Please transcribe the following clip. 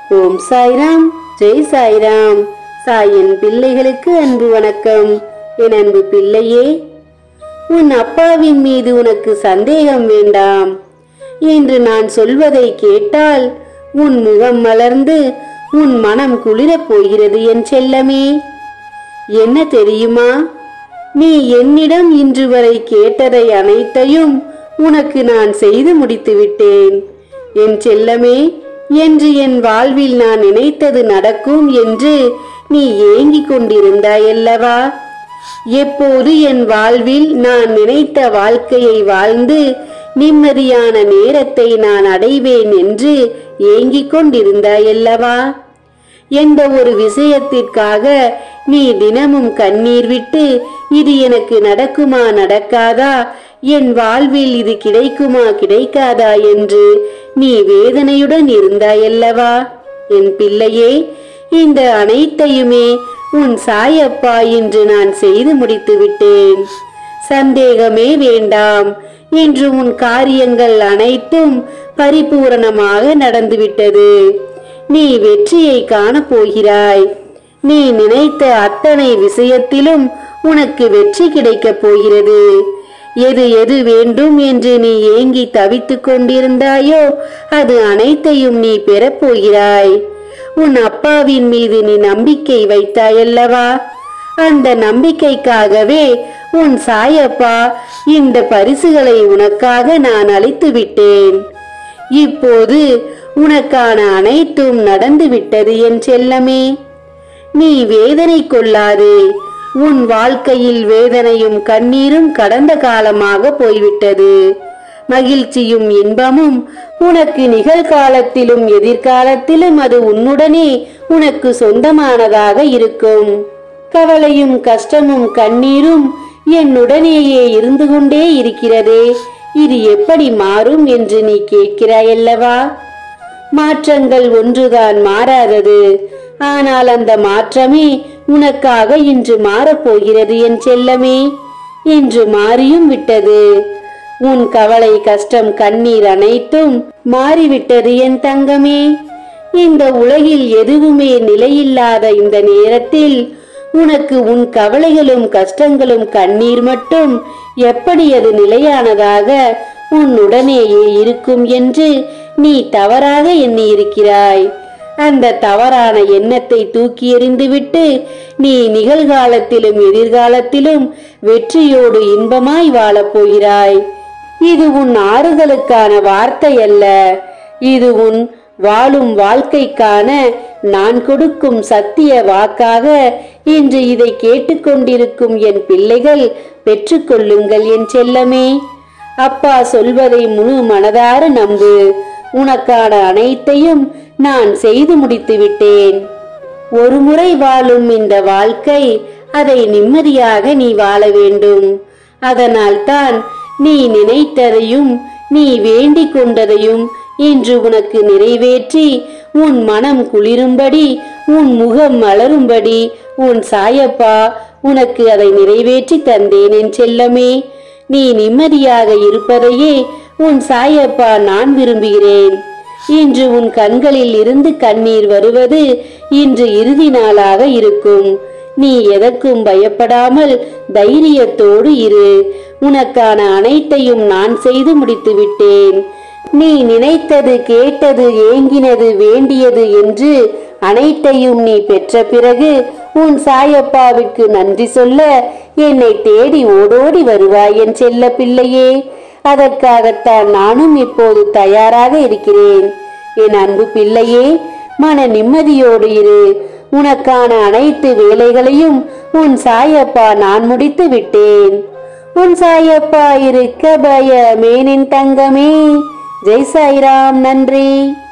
ஓம் சாய்ராம் ஜெய் சாய்ராம் சாயின் பிள்ளைகளுக்கு அன்பு வணக்கம் என் அன்பு பிள்ளையே உன் அப்பாவின் மீது உனக்கு சந்தேகம் வேண்டாம் என்று நான் சொல்வதை கேட்டால் உன் முகம் மலர்ந்து உன் மனம் குளிரப் போகிறது என் செல்லமே என்ன தெரியுமா நீ என்னிடம் இன்று வரை கேட்டதை அனைத்தையும் உனக்கு நான் செய்து முடித்து விட்டேன் என் செல்லமே என்று என் வாழ்வில் நான் நினைத்தது நடக்கும் என்று நீ ஏங்கிக் கொண்டிருந்தாயல்லவா எப்போது என் வாழ்வில் நான் நினைத்த வாழ்க்கையை வாழ்ந்து நிம்மதியான நேரத்தை நான் அடைவேன் என்று ஏங்கிக் கொண்டிருந்தாயல்லவா எந்த ஒரு விஷயத்திற்காக நீ தினமும் கண்ணீர் விட்டு இது எனக்கு நடக்குமா நடக்காதா என் வாழ்வில் இது கிடைக்குமா கிடைக்காதா என்று நீ வேதனையுடன் இருந்தாயல்லவா என் பிள்ளையே இந்த அனைத்தையுமே உன் சாயப்பா இன்று நான் செய்து முடித்து விட்டேன் சந்தேகமே வேண்டாம் இன்று உன் காரியங்கள் அனைத்தும் பரிபூரணமாக நடந்துவிட்டது நீ வெற்றியை காணப் போகிறாய் நீ நினைத்த அத்தனை விஷயத்திலும் உனக்கு வெற்றி கிடைக்கப் போகிறது எது எது வேண்டும் என்று நீ ஏங்கி தவித்துக் கொண்டிருந்தாயோ அது அனைத்தையும் நீ பெறப்போகிறாய் உன் அப்பாவின் மீது நீ நம்பிக்கை வைத்தாயல்லவா அந்த நம்பிக்கைக்காகவே உன் சாயப்பா இந்த பரிசுகளை உனக்காக நான் அளித்து விட்டேன் இப்போது உனக்கான அனைத்தும் நடந்து விட்டது என் செல்லமே நீ வேதனை கொள்ளாதே உன் வாழ்க்கையில் வேதனையும் கண்ணீரும் கடந்த காலமாக போய்விட்டது மகிழ்ச்சியும் இன்பமும் உனக்கு நிகழ்காலத்திலும் எதிர்காலத்திலும் அது உன்னுடனே உனக்கு சொந்தமானதாக இருக்கும் கவலையும் கஷ்டமும் கண்ணீரும் என்னுடனேயே இருந்து கொண்டே இருக்கிறதே இது எப்படி மாறும் என்று நீ கேட்கிறாயல்லவா மாற்றங்கள் ஒன்றுதான் மாறாதது ஆனால் அந்த மாற்றமே உனக்காக இன்று மாறப்போகிறது என் செல்லமே இன்று மாறியும் விட்டது உன் கவலை கஷ்டம் கண்ணீர் அனைத்தும் மாறிவிட்டது என் தங்கமே இந்த உலகில் எதுவுமே நிலையில்லாத இந்த நேரத்தில் உனக்கு உன் கவலைகளும் கஷ்டங்களும் கண்ணீர் மட்டும் எப்படி அது நிலையானதாக உன்னுடனேயே இருக்கும் என்று நீ தவறாக எண்ணி இருக்கிறாய் அந்த தவறான எண்ணத்தை தூக்கி எறிந்துவிட்டு நீ நிகழ்காலத்திலும் எதிர்காலத்திலும் வெற்றியோடு இன்பமாய் வாழப் போகிறாய் இது உன் ஆறுதலுக்கான வார்த்தை அல்ல இது உன் வாழும் வாழ்க்கைக்கான நான் கொடுக்கும் சத்திய வாக்காக இன்று இதை கேட்டுக்கொண்டிருக்கும் என் பிள்ளைகள் பெற்றுக்கொள்ளுங்கள் என் செல்லமே அப்பா சொல்வதை முழு மனதார நம்பு உனக்கான அனைத்தையும் நான் செய்து முடித்து விட்டேன் ஒரு முறை வாழும் இந்த வாழ்க்கை அதை நிம்மதியாக நீ வாழ வேண்டும் அதனால்தான் நீ நினைத்ததையும் நீ வேண்டிக் கொண்டதையும் இன்று உனக்கு நிறைவேற்றி உன் மனம் குளிரும்படி உன் முகம் மலரும்படி உன் சாயப்பா உனக்கு அதை நிறைவேற்றி தந்தேன் என் செல்லமே நீ நிம்மதியாக இருப்பதையே உன் சாயப்பா நான் விரும்புகிறேன் இன்று உன் கண்களில் இருந்து கண்ணீர் வருவது இன்று இறுதி நாளாக இருக்கும் நீ எதற்கும் பயப்படாமல் தைரியத்தோடு இரு உனக்கான அனைத்தையும் நான் செய்து முடித்து விட்டேன் நீ நினைத்தது கேட்டது ஏங்கினது வேண்டியது என்று அனைத்தையும் நீ பெற்ற பிறகு உன் சாயப்பாவிற்கு நன்றி சொல்ல என்னை தேடி ஓடோடி வருவாய் என் செல்ல பிள்ளையே அதற்காகத்தான் நானும் இப்போது தயாராக இருக்கிறேன் என் அன்பு பிள்ளையே மன நிம்மதியோடு இரு உனக்கான அனைத்து வேலைகளையும் உன் சாயப்பா நான் முடித்து விட்டேன் உன் சாயப்பா இருக்க பயமேனின் தங்கமே ஜெய் சாய்ராம் நன்றி